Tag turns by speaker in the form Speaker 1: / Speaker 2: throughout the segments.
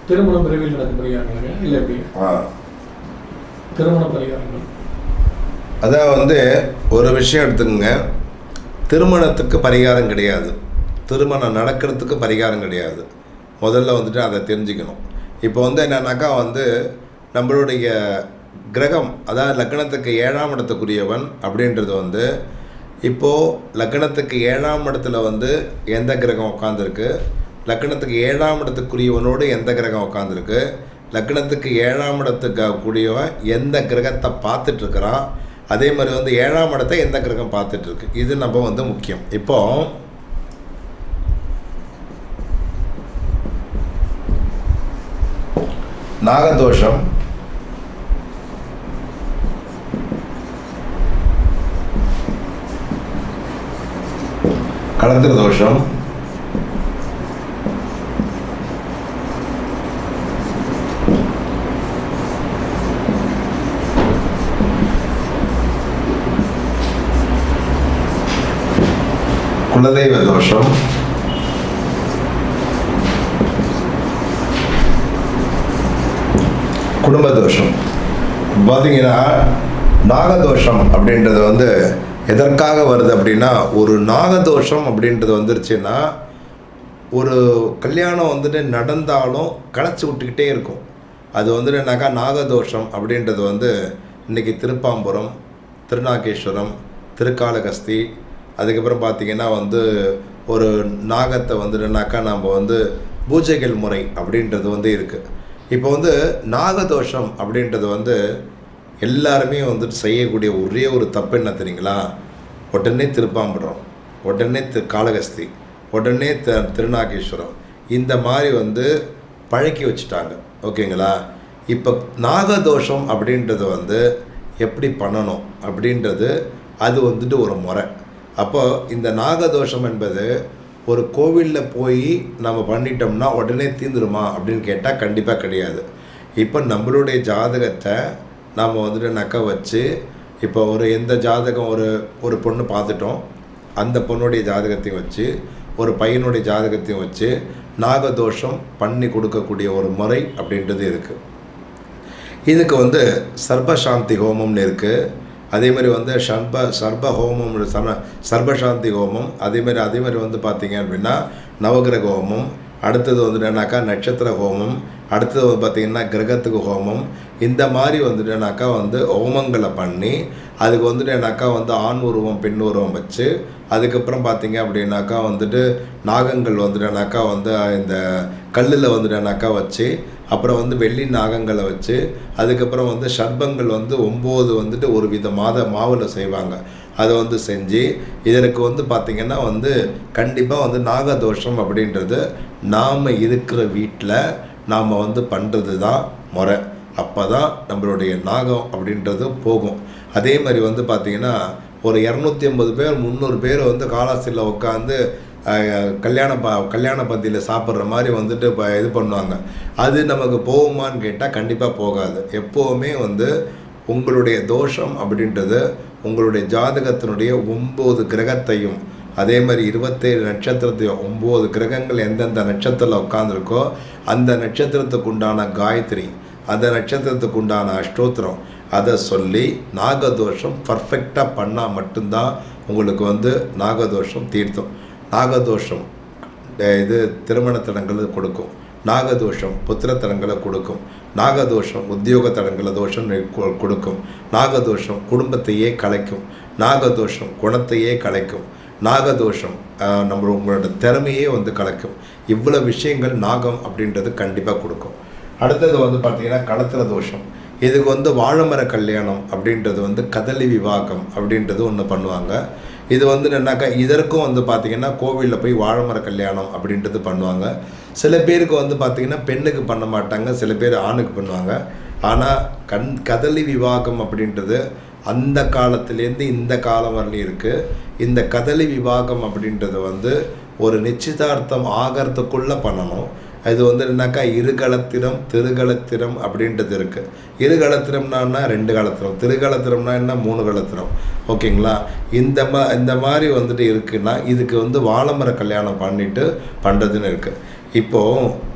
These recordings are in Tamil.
Speaker 1: திருமணம் விரைவில் நடக்கும் பரிகாரங்கள் இல்லை எப்படி
Speaker 2: ஆ
Speaker 1: திருமண பரிகாரங்கள்
Speaker 2: அதான் வந்து ஒரு விஷயம் எடுத்துக்கங்க திருமணத்துக்கு பரிகாரம் கிடையாது திருமணம் நடக்கிறதுக்கு பரிகாரம் கிடையாது முதல்ல வந்துட்டு அதை தெரிஞ்சுக்கணும் இப்போ வந்து என்னன்னாக்கா வந்து நம்மளுடைய கிரகம் அதாவது லக்னத்துக்கு ஏழாம் இடத்துக்குரியவன் அப்படின்றது வந்து இப்போது லக்னத்துக்கு ஏழாம் இடத்துல வந்து எந்த கிரகம் உட்காந்துருக்கு லக்னத்துக்கு ஏழாம் இடத்துக்குரியவனோடு எந்த கிரகம் உட்காந்துருக்கு லக்னத்துக்கு ஏழாம் இடத்துக்கு கூடியவன் எந்த கிரகத்தை பார்த்துட்டு இருக்கிறான் அதே மாதிரி வந்து ஏழாம் இடத்தை எந்த கிரகம் பார்த்துட்டு இருக்கு இது நம்ம வந்து முக்கியம் இப்போ நாகதோஷம் கலத்திர தோஷம் குலதெய்வ தோஷம் குடும்ப தோஷம் பார்த்தீங்கன்னா நாகதோஷம் அப்படின்றது வந்து எதற்காக வருது அப்படின்னா ஒரு நாகதோஷம் அப்படின்றது வந்துருச்சுன்னா ஒரு கல்யாணம் வந்துட்டு நடந்தாலும் களைச்சி விட்டுக்கிட்டே இருக்கும் அது வந்துட்டு என்னக்கா நாகதோஷம் அப்படின்றது வந்து இன்றைக்கி திருப்பாம்புரம் திருநாகேஸ்வரம் திருக்காளகஸ்தி அதுக்கப்புறம் பார்த்திங்கன்னா வந்து ஒரு நாகத்தை வந்துட்டுனாக்கா நம்ம வந்து பூஜைகள் முறை அப்படின்றது வந்து இருக்குது இப்போ வந்து நாகதோஷம் அப்படின்றது வந்து எல்லாருமே வந்துட்டு செய்யக்கூடிய ஒரே ஒரு தப்பு என்ன தெரியுங்களா உடனே திருப்பாம்புரம் உடனே திரு காளகஸ்தி உடனே த திருநாகேஸ்வரம் இந்த மாதிரி வந்து பழக்கி வச்சுட்டாங்க ஓகேங்களா இப்போ நாகதோஷம் அப்படின்றது வந்து எப்படி பண்ணணும் அப்படின்றது அது வந்துட்டு ஒரு முறை அப்போ இந்த நாகதோஷம் என்பது ஒரு கோவிலில் போய் நம்ம பண்ணிட்டோம்னா உடனே தீந்துருமா அப்படின்னு கேட்டால் கண்டிப்பாக கிடையாது இப்போ நம்மளுடைய ஜாதகத்தை நாம் வந்துட்டு நக்க வச்சு இப்போ ஒரு எந்த ஜாதகம் ஒரு ஒரு பொண்ணு பார்த்துட்டோம் அந்த பொண்ணுடைய ஜாதகத்தையும் வச்சு ஒரு பையனுடைய ஜாதகத்தையும் வச்சு நாகதோஷம் பண்ணி கொடுக்கக்கூடிய ஒரு முறை அப்படின்றது இருக்குது இதுக்கு வந்து சர்பசாந்தி ஹோமம்னு இருக்குது அதே மாதிரி வந்து சர்ப சர்ப ஹோமம் சர்ப சர்பசாந்தி ஹோமம் அதே மாதிரி அதே மாதிரி வந்து பார்த்தீங்க அப்படின்னா நவகிரக ஹோமம் அடுத்தது வந்துட்டுனாக்கா நட்சத்திர ஹோமம் அடுத்தது வந்து பார்த்திங்கன்னா கிரகத்துக்கு ஹோமம் இந்த மாதிரி வந்துட்டுனாக்கா வந்து ஹோமங்களை பண்ணி அதுக்கு வந்துட்டுனாக்கா வந்து ஆண் உருவம் பெண் உருவம் வச்சு அதுக்கப்புறம் பார்த்தீங்க அப்படின்னாக்கா வந்துட்டு நாகங்கள் வந்துட்டுனாக்கா வந்து இந்த கல்லில் வந்துட்டுனாக்கா வச்சு அப்புறம் வந்து வெள்ளி நாகங்களை வச்சு அதுக்கப்புறம் வந்து சர்பங்கள் வந்து ஒம்பது வந்துட்டு ஒரு வித மாத மாவில் செய்வாங்க அதை வந்து செஞ்சு இதற்கு வந்து பார்த்திங்கன்னா வந்து கண்டிப்பாக வந்து நாகதோஷம் அப்படின்றது நாம் இருக்கிற வீட்டில் நாம் வந்து பண்ணுறது தான் முறை அப்போ தான் நம்மளுடைய நாகம் அப்படின்றது போகும் அதே மாதிரி வந்து பார்த்திங்கன்னா ஒரு இரநூத்தி ஐம்பது பேர் முந்நூறு பேர் வந்து காலாஸ்திரியில் உட்காந்து அஹ், கல்யாண ப கல்யாண பந்தியில் சாப்பிட்ற மாதிரி வந்துட்டு இப்போ இது பண்ணுவாங்க அது நமக்கு போகுமான்னு கேட்டால் கண்டிப்பாக போகாது எப்போவுமே வந்து உங்களுடைய தோஷம் அப்படின்றது உங்களுடைய ஜாதகத்தினுடைய ஒம்பது கிரகத்தையும் அதே மாதிரி இருபத்தேழு நட்சத்திரத்தையும் ஒம்பது கிரகங்கள் எந்தெந்த நட்சத்திரத்தில் உட்காந்துருக்கோ அந்த நட்சத்திரத்துக்கு உண்டான காயத்ரி அந்த நட்சத்திரத்துக்கு உண்டான அஷ்டோத்திரம் அதை சொல்லி நாகதோஷம் பர்ஃபெக்டாக பண்ணால் மட்டும்தான் உங்களுக்கு வந்து நாகதோஷம் தீர்த்தம் நாகதோஷம் அஹ் இது திருமண தடங்களை கொடுக்கும் நாகதோஷம் புத்திர தடங்களை கொடுக்கும் நாகதோஷம் உத்தியோக தடங்களை தோஷம் நி- கொ- கொடுக்கும் நாகதோஷம் குடும்பத்தையே கலைக்கும் நாகதோஷம் குணத்தையே கலைக்கும் நாகதோஷம் அஹ், நம்ம உங்களோட திறமையே வந்து கலைக்கும் இவ்வளோ விஷயங்கள் நாகம் அப்படின்றது கண்டிப்பாக கொடுக்கும் அடுத்தது வந்து பார்த்தீங்கன்னா களத்திர தோஷம் இதுக்கு வந்து வாழைமர கல்யாணம் அப்படின்றது வந்து கதலி விவாகம் அப்படின்றது ஒன்று பண்ணுவாங்க இது வந்து என்னன்னாக்கா இதற்கும் வந்து பார்த்திங்கன்னா கோவிலில் போய் வாழைமர கல்யாணம் அப்படின்றது பண்ணுவாங்க சில பேருக்கு வந்து பார்த்திங்கன்னா பெண்ணுக்கு பண்ண மாட்டாங்க சில பேர் ஆணுக்கு பண்ணுவாங்க ஆனால் கண் கதலி விவாகம் அப்படின்றது அந்த காலத்துலேருந்து இந்த காலம் வரலையும் இருக்குது இந்த கதலி விவாகம் அப்படின்றது வந்து ஒரு நிச்சயதார்த்தம் ஆகிறதுக்குள்ளே பண்ணணும் இது வந்து என்னக்கா இருகலத்திரம் திருகலத்திரம் அப்படின்றது இருக்குது இருகலத்திரம்னா ரெண்டு கலத்திரம் திருகலத்திரம்னா என்ன மூணு கலத்திரம் ஓகேங்களா இந்த மா இந்த மாதிரி வந்துட்டு இருக்குன்னா இதுக்கு வந்து வாழைமர கல்யாணம் பண்ணிட்டு பண்ணுறதுன்னு இருக்குது இப்போது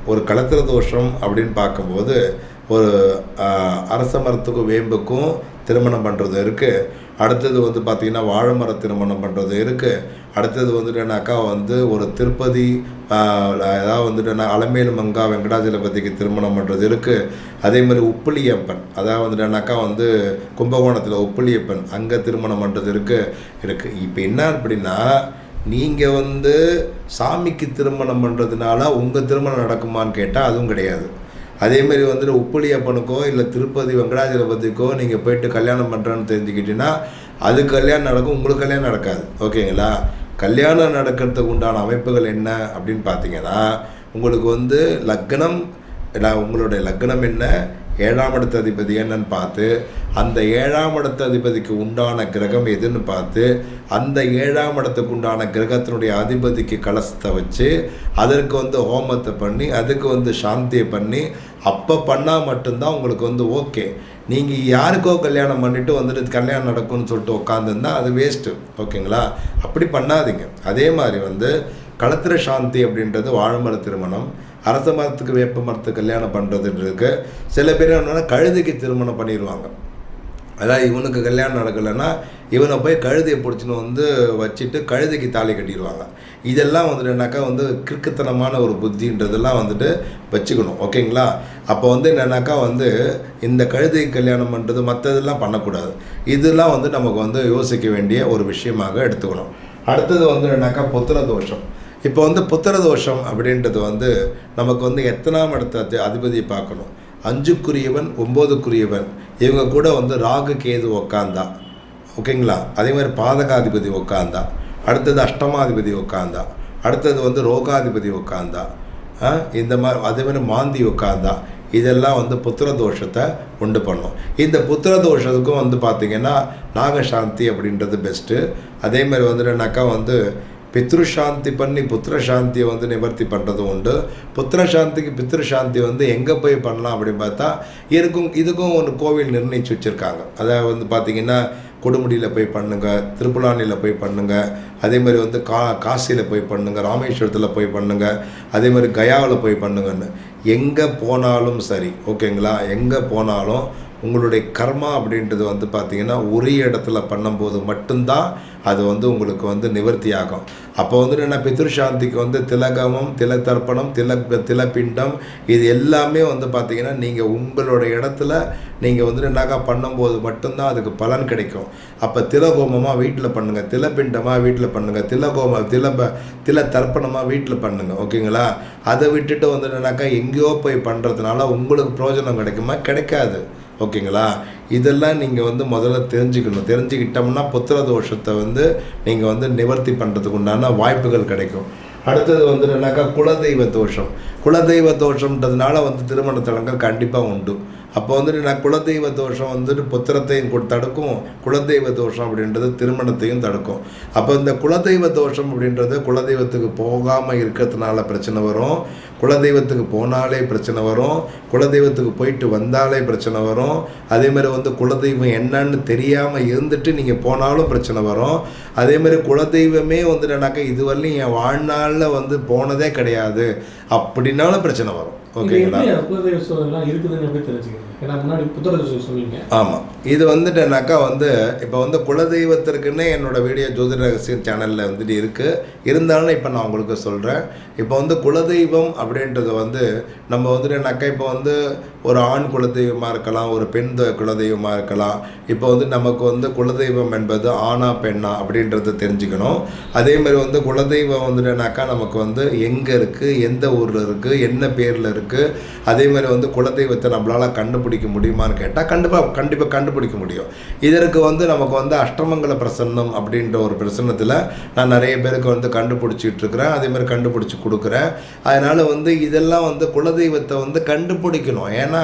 Speaker 2: ஒரு களத்திர தோஷம் அப்படின்னு பார்க்கும்போது ஒரு ஆஹ், அரச மரத்துக்கும் வேம்புக்கும் திருமணம் பண்ணுறது இருக்குது அடுத்தது வந்து பார்த்திங்கன்னா வாழை மர திருமணம் பண்ணுறது இருக்குது அடுத்தது வந்துட்டுனாக்கா வந்து ஒரு திருப்பதி ஆஹ், அதாவது வந்துட்டு அலமேலு மங்கா வெங்கடாஜலபதிக்கு திருமணம் பண்ணுறது இருக்குது அதே மாதிரி உப்புளியப்பன் அதாவது வந்துட்டுனாக்கா வந்து கும்பகோணத்தில் உப்புளியப்பன் அங்கே திருமணம் பண்ணுறது இருக்குது இருக்குது இப்போ என்ன அப்படின்னா நீங்கள் வந்து சாமிக்கு திருமணம் பண்ணுறதுனால உங்கள் திருமணம் நடக்குமான்னு கேட்டால் அதுவும் கிடையாது அதேமாரி வந்துட்டு உப்புளியப்பனுக்கோ இல்லை திருப்பதி வெங்கடாஜலபதிக்கோ நீங்கள் போயிட்டு கல்யாணம் பண்ணுறேன்னு தெரிஞ்சுக்கிட்டீங்கன்னா அது கல்யாணம் நடக்கும் உங்களுக்கு கல்யாணம் நடக்காது ஓகேங்களா கல்யாணம் நடக்கிறதுக்கு உண்டான அமைப்புகள் என்ன அப்படின்னு பார்த்தீங்கன்னா உங்களுக்கு வந்து லக்னம் இல்ல, உங்களுடைய லக்னம் என்ன ஏழாம் இடத்து அதிபதி என்னன்னு பார்த்து அந்த ஏழாம் இடத்து அதிபதிக்கு உண்டான கிரகம் எதுன்னு பார்த்து அந்த ஏழாம் இடத்துக்கு உண்டான கிரகத்தினுடைய அதிபதிக்கு கலசத்தை வச்சு அதற்கு வந்து ஹோமத்தை பண்ணி அதுக்கு வந்து சாந்தியை பண்ணி அப்போ பண்ணால் மட்டும்தான் உங்களுக்கு வந்து ஓகே நீங்கள் யாருக்கோ கல்யாணம் பண்ணிட்டு வந்துட்டு கல்யாணம் நடக்கும்னு சொல்லிட்டு உட்காந்துருந்தா அது வேஸ்ட்டு ஓகேங்களா அப்படி பண்ணாதீங்க அதே மாதிரி வந்து களத்திர சாந்தி அப்படின்றது வாழைமர திருமணம் அரச மரத்துக்கு வேப்ப மரத்துக்கு கல்யாணம் பண்ணுறதுன்றது சில பேர் என்னன்னா கழுதைக்கு திருமணம் பண்ணிடுவாங்க அதாவது இவனுக்கு கல்யாணம் நடக்கலைன்னா இவனை போய் கழுதையை பிடிச்சின்னு வந்து வச்சுட்டு கழுதைக்கு தாலி கட்டிடுவாங்க இதெல்லாம் வந்துட்டு என்னன்னாக்கா வந்து கிறுக்குத்தனமான ஒரு புத்தின்றதெல்லாம் வந்துட்டு வச்சுக்கணும் ஓகேங்களா அப்போ வந்து என்னன்னாக்கா வந்து இந்த கழுதை கல்யாணம் பண்ணுறது மற்றதெல்லாம் பண்ணக்கூடாது இதெல்லாம் வந்து நமக்கு வந்து யோசிக்க வேண்டிய ஒரு விஷயமாக எடுத்துக்கணும் அடுத்தது வந்து என்னன்னாக்கா புத்திர தோஷம் இப்போ வந்து புத்திர தோஷம் அப்படின்றது வந்து நமக்கு வந்து எத்தனாம் இடத்த அதி- அதிபதியை பார்க்கணும் அஞ்சுக்குரியவன் ஒம்போதுக்குரியவன் இவங்க கூட வந்து ராகு கேது உக்காந்தா ஓகேங்களா அதே மாதிரி பாதகாதிபதி உக்காந்தா அடுத்தது அஷ்டமாதிபதி உக்காந்தா அடுத்தது வந்து ரோகாதிபதி உக்காந்தா ஆ, இந்த மாதிரி அதே மாதிரி மாந்தி உட்காந்தா இதெல்லாம் வந்து புத்திர தோஷத்தை உண்டு பண்ணும் இந்த புத்திர தோஷத்துக்கும் வந்து பார்த்திங்கன்னா நாகசாந்தி அப்படின்றது பெஸ்ட்டு அதே மாதிரி வந்துட்டுனாக்கா வந்து பித்ரு சாந்தி பண்ணி புத்திர சாந்தியை வந்து நிவர்த்தி பண்ணுறதும் உண்டு புத்திர சாந்திக்கு பித்ரு சாந்தி வந்து எங்கே போய் பண்ணலாம் அப்படின்னு பார்த்தா இருக்கும் இதுக்கும் ஒரு கோவில் நிர்ணயிச்சு வச்சுருக்காங்க அதாவது வந்து பார்த்திங்கன்னா கொடுமுடியில் போய் பண்ணுங்க திருப்புலானியில் போய் பண்ணுங்க அதே மாதிரி வந்து கா காசியில் போய் பண்ணுங்க ராமேஸ்வரத்தில் போய் பண்ணுங்க அதே மாதிரி கயாவில் போய் பண்ணுங்கன்னு எங்கே போனாலும் சரி ஓகேங்களா எங்கே போனாலும் உங்களுடைய கர்மா அப்படின்றது வந்து பார்த்தீங்கன்னா ஒரே இடத்துல பண்ணும்போது மட்டும்தான் அது வந்து உங்களுக்கு வந்து நிவர்த்தி ஆகும் அப்போ வந்து என்ன பித்ருசாந்திக்கு வந்து திலகமம் திலத்தர்ப்பணம் தில திலப்பிண்டம் இது எல்லாமே வந்து பார்த்தீங்கன்னா நீங்கள் உங்களோட இடத்துல நீங்கள் வந்து என்னக்கா பண்ணும்போது மட்டும்தான் அதுக்கு பலன் கிடைக்கும் அப்போ திலகோமமாக வீட்டில் பண்ணுங்கள் திலப்பிண்டமாக வீட்டில் பண்ணுங்கள் திலகோம திலப தில தர்ப்பணமாக வீட்டில் பண்ணுங்கள் ஓகேங்களா அதை விட்டுட்டு வந்து என்னன்னாக்கா எங்கேயோ போய் பண்ணுறதுனால உங்களுக்கு பிரயோஜனம் கிடைக்குமா கிடைக்காது ஓகேங்களா இதெல்லாம் நீங்கள் வந்து முதல்ல தெரிஞ்சுக்கணும் தெரிஞ்சுக்கிட்டோம்னா புத்திர தோஷத்தை வந்து நீங்கள் வந்து நிவர்த்தி பண்ணுறதுக்கு உண்டான வாய்ப்புகள் கிடைக்கும் அடுத்தது வந்து என்னன்னாக்கா குலதெய்வ தோஷம் குலதெய்வ தோஷம்ன்றதுனால வந்து திருமண தலங்கள் கண்டிப்பாக உண்டு அப்போ வந்துட்டு நான் குலதெய்வ தோஷம் வந்துட்டு புத்திரத்தையும் கு- தடுக்கும் குலதெய்வ தோஷம் அப்படின்றது திருமணத்தையும் தடுக்கும் அப்போ இந்த குலதெய்வ தோஷம் அப்படின்றது குலதெய்வத்துக்கு போகாமல் இருக்கிறதுனால பிரச்சனை வரும் குலதெய்வத்துக்கு போனாலே பிரச்சனை வரும் குலதெய்வத்துக்கு போயிட்டு வந்தாலே பிரச்சனை வரும் அதே மாதிரி வந்து குலதெய்வம் என்னன்னு தெரியாமல் இருந்துட்டு நீங்கள் போனாலும் பிரச்சனை வரும் அதே மாதிரி குலதெய்வமே வந்துட்டுனாக்கா இதுவரையிலும் என் வாழ்நாளில் வந்து போனதே கிடையாது அப்படின்னாலும் பிரச்சனை வரும்
Speaker 1: இது
Speaker 2: ஓகேங்களா
Speaker 1: எப்படி அந்த குலதெய்வ சோதனைலாம் இருக்குதுன்னு எப்படி தெரிஞ்சுக்கிறது ஏன்னா முன்னாடி புத்திர தோஷம் சொன்னீங்க
Speaker 2: ஆமாம் இது வந்துட்டுனாக்கா வந்து இப்போ வந்து குலதெய்வத்திற்குன்னே என்னோட வீடியோ ஜோதிட ரகசியம் சேனலில் வந்துட்டு இருக்குது இருந்தாலும் இப்போ நான் உங்களுக்கு சொல்கிறேன் இப்போ வந்து குலதெய்வம் அப்படின்றது வந்து நம்ம வந்துட்டுனாக்கா இப்போ வந்து ஒரு ஆண் குலதெய்வமாக இருக்கலாம் ஒரு பெண் த- குலதெய்வமாக இருக்கலாம் இப்போ வந்து நமக்கு வந்து குலதெய்வம் என்பது ஆணா பெண்ணா அப்படின்றத தெரிஞ்சுக்கணும் அதே மாதிரி வந்து குலதெய்வம் வந்துட்டுனாக்கா நமக்கு வந்து எங்கே இருக்குது எந்த ஊரில் இருக்குது என்ன பேரில் இருக்குது அதே மாதிரி வந்து குலதெய்வத்தை நம்மளால் கண்டுபிடிக்க முடியுமான்னு கேட்டால் கண்டிப்பாக கண்டிப்பாக கண்டுபிடிக்க முடியும் இதற்கு வந்து நமக்கு வந்து அஷ்டமங்கல பிரசன்னம் அப்படின்ற ஒரு பிரசன்னத்தில் நான் நிறைய பேருக்கு வந்து கண்டுபிடிச்சிட்டு இருக்கிறேன் அதே மாதிரி கண்டுபிடிச்சி கொடுக்குறேன் அதனால் வந்து இதெல்லாம் வந்து குலதெய்வத்தை வந்து கண்டுபிடிக்கணும் ஏன்னா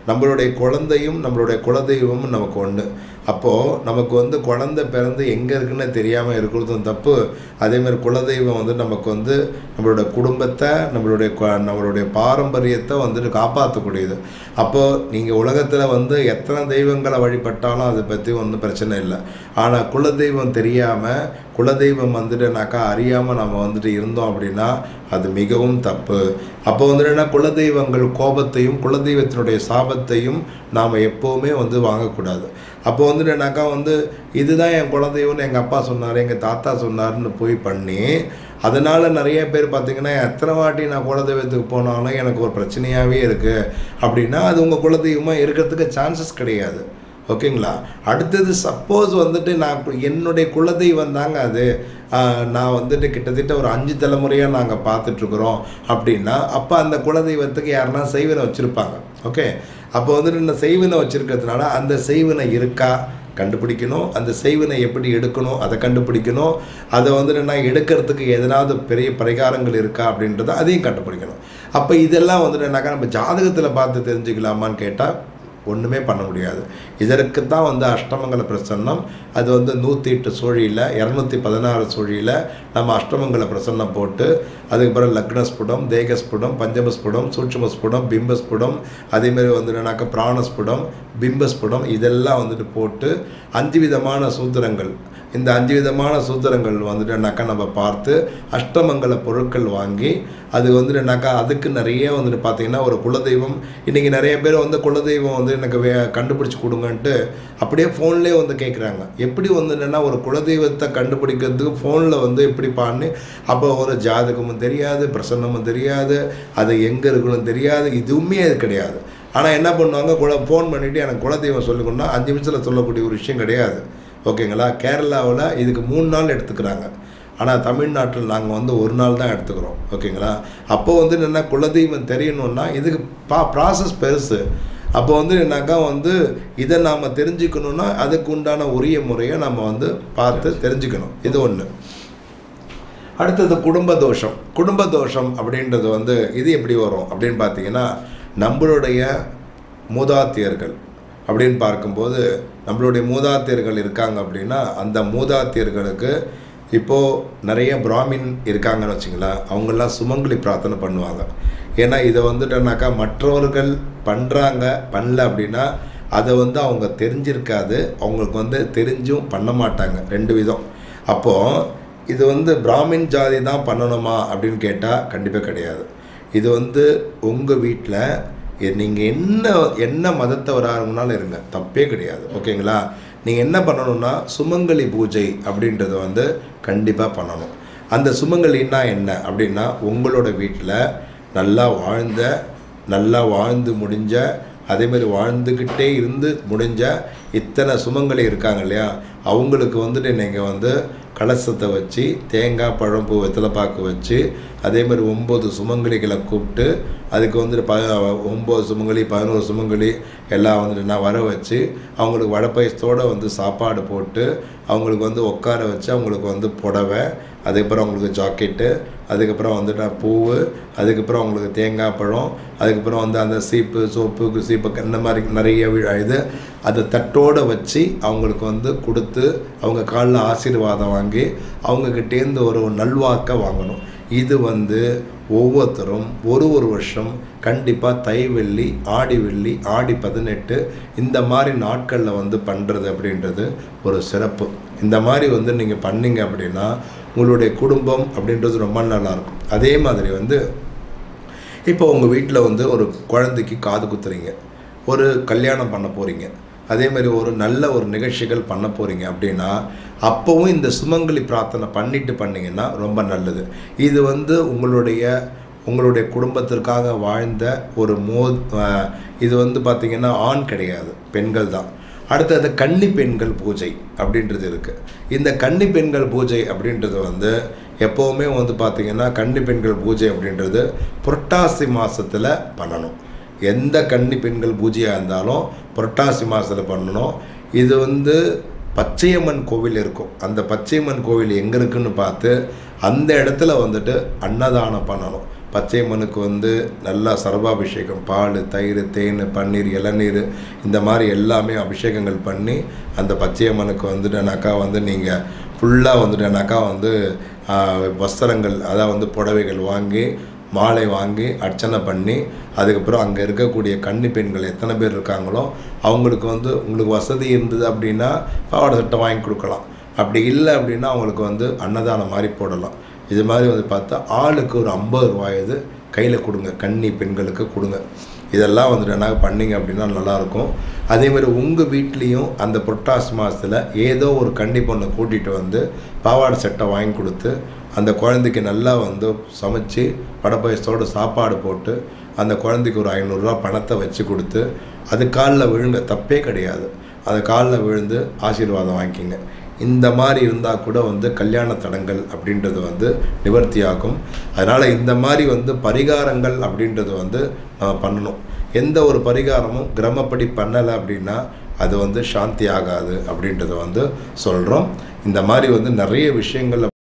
Speaker 2: நம்மளுடைய குழந்தையும் நம்மளுடைய குலதெய்வமும் நமக்கு ஒன்று அப்போது நமக்கு வந்து குழந்தை பிறந்து எங்கே இருக்குன்னு தெரியாமல் இருக்கிறதும் தப்பு அதேமாதிரி குலதெய்வம் வந்து நமக்கு வந்து நம்மளுடைய குடும்பத்தை நம்மளுடைய கு- நம்மளுடைய பாரம்பரியத்தை வந்துட்டு காப்பாற்றக்கூடியது அப்போது நீங்கள் உலகத்தில் வந்து எத்தனை தெய்வங்களை வழிபட்டாலும் அதை பற்றி ஒன்றும் பிரச்சனை இல்லை ஆனால் குலதெய்வம் தெரியாமல் குலதெய்வம் வந்துட்டுனாக்கா அறியாமல் நம்ம வந்துட்டு இருந்தோம் அப்படின்னா அது மிகவும் தப்பு அப்போ வந்துட்டு என்ன குலதெய்வங்கள் கோபத்தையும் குலதெய்வத்தினுடைய சாபத்தையும் நாம் எப்போவுமே வந்து வாங்கக்கூடாது அப்போ வந்துட்டு என்னக்கா வந்து இதுதான் என் குலதெய்வம்னு எங்கள் அப்பா சொன்னார் எங்கள் தாத்தா சொன்னார்னு போய் பண்ணி அதனால் நிறைய பேர் பார்த்தீங்கன்னா எத்தனை வாட்டி நான் குலதெய்வத்துக்கு போனாலும் எனக்கு ஒரு பிரச்சனையாகவே இருக்குது அப்படின்னா அது உங்கள் குலதெய்வமாக இருக்கிறதுக்கு சான்சஸ் கிடையாது ஓகேங்களா அடுத்தது சப்போஸ் வந்துட்டு நான் இப்ப என்னுடைய குலதெய்வம் தாங்க அது ஆஹ், நான் வந்துட்டு கிட்டத்தட்ட ஒரு அஞ்சு தலைமுறையாக நாங்கள் பார்த்துட்ருக்குறோம் அப்படின்னா அப்போ அந்த குலதெய்வத்துக்கு யாருன்னா செய்வனை வச்சுருப்பாங்க ஓகே அப்போ வந்துட்டு இந்த செய்வனை வச்சுருக்கிறதுனால அந்த செய்வனை இருக்கா கண்டுபிடிக்கணும் அந்த செய்வனை எப்படி எடுக்கணும் அதை கண்டுபிடிக்கணும் அதை வந்துட்டு நான் எடுக்கிறதுக்கு எதனாவது பெரிய பரிகாரங்கள் இருக்கா அப்படின்றத அதையும் கண்டுபிடிக்கணும் அப்போ இதெல்லாம் வந்துட்டு என்னக்கா நம்ம ஜாதகத்தில் பார்த்து தெரிஞ்சுக்கலாமான்னு கேட்டால் ஒன்றுமே பண்ண முடியாது இதற்கு தான் வந்து அஷ்டமங்கல பிரசன்னம் அது வந்து நூற்றி எட்டு சூழியில் இரநூத்தி பதினாறு சூழியில் நம்ம அஷ்டமங்கல பிரசன்னம் போட்டு அதுக்கப்புறம் லக்னஸ்புடம் தேகஸ்புடம் பஞ்சமஸ்புடம் சூட்சுமஸ்புடம் பிம்பஸ்புடம் அதேமாரி வந்து என்னன்னாக்கா பிராணஸ்புடம் பிம்பஸ்புடம் இதெல்லாம் வந்துட்டு போட்டு அஞ்சு விதமான சூத்திரங்கள் இந்த அஞ்சு விதமான சூத்திரங்கள் வந்துட்டுனாக்கா நம்ம பார்த்து அஷ்டமங்கல பொருட்கள் வாங்கி அது வந்துட்டுனாக்கா அதுக்கு நிறைய வந்துட்டு பார்த்தீங்கன்னா ஒரு குலதெய்வம் இன்றைக்கி நிறைய பேர் வந்து குலதெய்வம் வந்து எனக்கு வே கண்டுபிடிச்சி கொடுங்கன்ட்டு அப்படியே ஃபோன்லேயே வந்து கேட்குறாங்க எப்படி வந்து என்னென்னா ஒரு குலதெய்வத்தை கண்டுபிடிக்கிறதுக்கு ஃபோனில் வந்து எப்படி பான்னு அப்போ ஒரு ஜாதகமும் தெரியாது பிரசன்னமும் தெரியாது அது எங்கே இருக்கணும் தெரியாது இதுவுமே அது கிடையாது ஆனால் என்ன பண்ணுவாங்க குல ஃபோன் பண்ணிவிட்டு எனக்கு குலதெய்வம் சொல்லிக்கணும்னா அஞ்சு நிமிஷத்தில் சொல்லக்கூடிய ஒரு விஷயம் கிடையாது ஓகேங்களா கேரளாவில் இதுக்கு மூணு நாள் எடுத்துக்கிறாங்க ஆனால் தமிழ்நாட்டில் நாங்கள் வந்து ஒரு நாள் தான் எடுத்துக்கிறோம் ஓகேங்களா அப்போ வந்து என்னென்னா குலதெய்வம் தெரியணும்னா இதுக்கு பா ப்ராசஸ் பெருசு அப்போ வந்து என்னக்கா வந்து இதை நாம் தெரிஞ்சுக்கணுன்னா அதுக்கு உண்டான உரிய முறையை நம்ம வந்து பார்த்து தெரிஞ்சுக்கணும் இது ஒன்று அடுத்தது குடும்ப தோஷம் குடும்ப தோஷம் அப்படின்றது வந்து இது எப்படி வரும் அப்படின்னு பார்த்தீங்கன்னா நம்மளுடைய மூதாத்தியர்கள் அப்படின்னு பார்க்கும்போது நம்மளுடைய மூதாத்தியர்கள் இருக்காங்க அப்படின்னா அந்த மூதாத்தியர்களுக்கு இப்போது நிறைய பிராமின் இருக்காங்கன்னு வச்சுங்களேன் அவங்கெல்லாம் சுமங்கலி பிரார்த்தனை பண்ணுவாங்க ஏன்னா இதை வந்துட்டோன்னாக்கா மற்றவர்கள் பண்ணுறாங்க பண்ணல அப்படின்னா அதை வந்து அவங்க தெரிஞ்சிருக்காது அவங்களுக்கு வந்து தெரிஞ்சும் பண்ண மாட்டாங்க ரெண்டு விதம் அப்போது இது வந்து பிராமின் ஜாதி தான் பண்ணணுமா அப்படின்னு கேட்டால் கண்டிப்பாக கிடையாது இது வந்து உங்கள் வீட்டில் நீங்கள் என்ன என்ன மதத்தவராகனாலும் இருங்க தப்பே கிடையாது ஓகேங்களா நீங்கள் என்ன பண்ணணும்னா சுமங்கலி பூஜை அப்படின்றத வந்து கண்டிப்பாக பண்ணணும் அந்த சுமங்கலின்னா என்ன அப்படின்னா உங்களோட வீட்டில் நல்லா வாழ்ந்த நல்லா வாழ்ந்து முடிஞ்ச அதேமாதிரி வாழ்ந்துக்கிட்டே இருந்து முடிஞ்ச இத்தனை சுமங்கலி இருக்காங்க இல்லையா அவங்களுக்கு வந்துட்டு நீங்கள் வந்து கலசத்தை வச்சு தேங்காய் பழம்பூ வெத்தலைப்பாக்கு வச்சு அதே மாதிரி ஒம்பது சுமங்கலிகளை கூப்பிட்டு அதுக்கு வந்துட்டு ப ஒம்பது சுமங்கலி பதினோரு சுமங்கலி எல்லாம் வந்துட்டு நான் வர வச்சு அவங்களுக்கு வடப்பயசத்தோடு வந்து சாப்பாடு போட்டு அவங்களுக்கு வந்து உட்கார வச்சு அவங்களுக்கு வந்து புடவை அதுக்கப்புறம் அவங்களுக்கு ஜாக்கெட்டு அதுக்கப்புறம் வந்துட்டு பூவு அதுக்கப்புறம் அவங்களுக்கு தேங்காய் பழம் அதுக்கப்புறம் வந்து அந்த சீப்பு சோப்பு சீப்பு இந்த மாதிரி நிறைய வி- இது அதை தட்டோடு வச்சு அவங்களுக்கு வந்து கொடுத்து அவங்க காலில் ஆசீர்வாதம் வாங்கி அவங்கக்கிட்டேருந்து ஒரு நல்வாக்கை வாங்கணும் இது வந்து ஒவ்வொருத்தரும் ஒரு ஒரு வருஷம் கண்டிப்பாக தை வெள்ளி ஆடி வெள்ளி ஆடி பதினெட்டு இந்த மாதிரி நாட்களில் வந்து பண்ணுறது அப்படின்றது ஒரு சிறப்பு இந்த மாதிரி வந்து நீங்கள் பண்ணீங்க அப்படின்னா உங்களுடைய குடும்பம் அப்படின்றது ரொம்ப நல்லாயிருக்கும் அதே மாதிரி வந்து இப்போ உங்கள் வீட்டில் வந்து ஒரு குழந்தைக்கு காது குத்துறீங்க ஒரு கல்யாணம் பண்ண போகிறீங்க அதே மாதிரி ஒரு நல்ல ஒரு நிகழ்ச்சிகள் பண்ண போகிறீங்க அப்படின்னா அப்போவும் இந்த சுமங்கலி பிரார்த்தனை பண்ணிட்டு பண்ணீங்கன்னா ரொம்ப நல்லது இது வந்து உங்களுடைய உங்களுடைய குடும்பத்திற்காக வாழ்ந்த ஒரு மோ அஹ், இது வந்து பார்த்திங்கன்னா ஆண் கிடையாது பெண்கள் தான் அடுத்தது கன்னி பெண்கள் பூஜை அப்படின்றது இருக்குது இந்த கன்னி பெண்கள் பூஜை அப்படின்றது வந்து எப்போவுமே வந்து பார்த்திங்கன்னா கன்னி பெண்கள் பூஜை அப்படின்றது புரட்டாசி மாதத்தில் பண்ணணும் எந்த கன்னி பெண்கள் பூஜையாக இருந்தாலும் புரட்டாசி மாதத்தில் பண்ணணும் இது வந்து பச்சையம்மன் கோவில் இருக்கும் அந்த பச்சையம்மன் கோவில் எங்கே இருக்குன்னு பார்த்து அந்த இடத்துல வந்துட்டு அன்னதானம் பண்ணணும் பச்சையம்மனுக்கு வந்து நல்லா சர்வாபிஷேகம் பால் தயிர் தேன் பன்னீர் இளநீர் இந்த மாதிரி எல்லாமே அபிஷேகங்கள் பண்ணி அந்த பச்சையம்மனுக்கு வந்துட்டுனாக்கா வந்து நீங்கள் ஃபுல்லாக வந்துட்டுனாக்கா வந்து ஆஹ், வஸ்திரங்கள் அதாவது வந்து புடவைகள் வாங்கி மாலை வாங்கி அர்ச்சனை பண்ணி அதுக்கப்புறம் அங்கே இருக்கக்கூடிய கன்னி பெண்கள் எத்தனை பேர் இருக்காங்களோ அவங்களுக்கு வந்து உங்களுக்கு வசதி இருந்தது அப்படின்னா பாவாடை சட்டை வாங்கி கொடுக்கலாம் அப்படி இல்லை அப்படின்னா அவங்களுக்கு வந்து அன்னதானம் மாதிரி போடலாம் இது மாதிரி வந்து பார்த்தா ஆளுக்கு ஒரு ஐம்பது ரூபாயது கையில் கொடுங்க கன்னி பெண்களுக்கு கொடுங்க இதெல்லாம் வந்துட்டு என்ன பண்ணீங்க அப்படின்னா நல்லாயிருக்கும் அதேமாதிரி உங்கள் வீட்லேயும் அந்த புரட்டாசி மாதத்தில் ஏதோ ஒரு கன்னி பொண்ணை கூட்டிகிட்டு வந்து பாவாடை சட்டை வாங்கி கொடுத்து அந்த குழந்தைக்கு நல்லா வந்து சமைச்சு படப்பயசத்தோடு சாப்பாடு போட்டு அந்த குழந்தைக்கு ஒரு ஐநூறுரூவா பணத்தை வச்சு கொடுத்து அது காலில் விழுங்க தப்பே கிடையாது அது காலில் விழுந்து ஆசீர்வாதம் வாங்கிக்கிங்க இந்த மாதிரி இருந்தால் கூட வந்து கல்யாண தடங்கள் அப்படின்றது வந்து நிவர்த்தியாகும் அதனால் இந்த மாதிரி வந்து பரிகாரங்கள் அப்படின்றது வந்து நம்ம பண்ணணும் எந்த ஒரு பரிகாரமும் கிரமப்படி பண்ணலை அப்படின்னா அது வந்து சாந்தி ஆகாது அப்படின்றத வந்து சொல்கிறோம் இந்த மாதிரி வந்து நிறைய விஷயங்கள்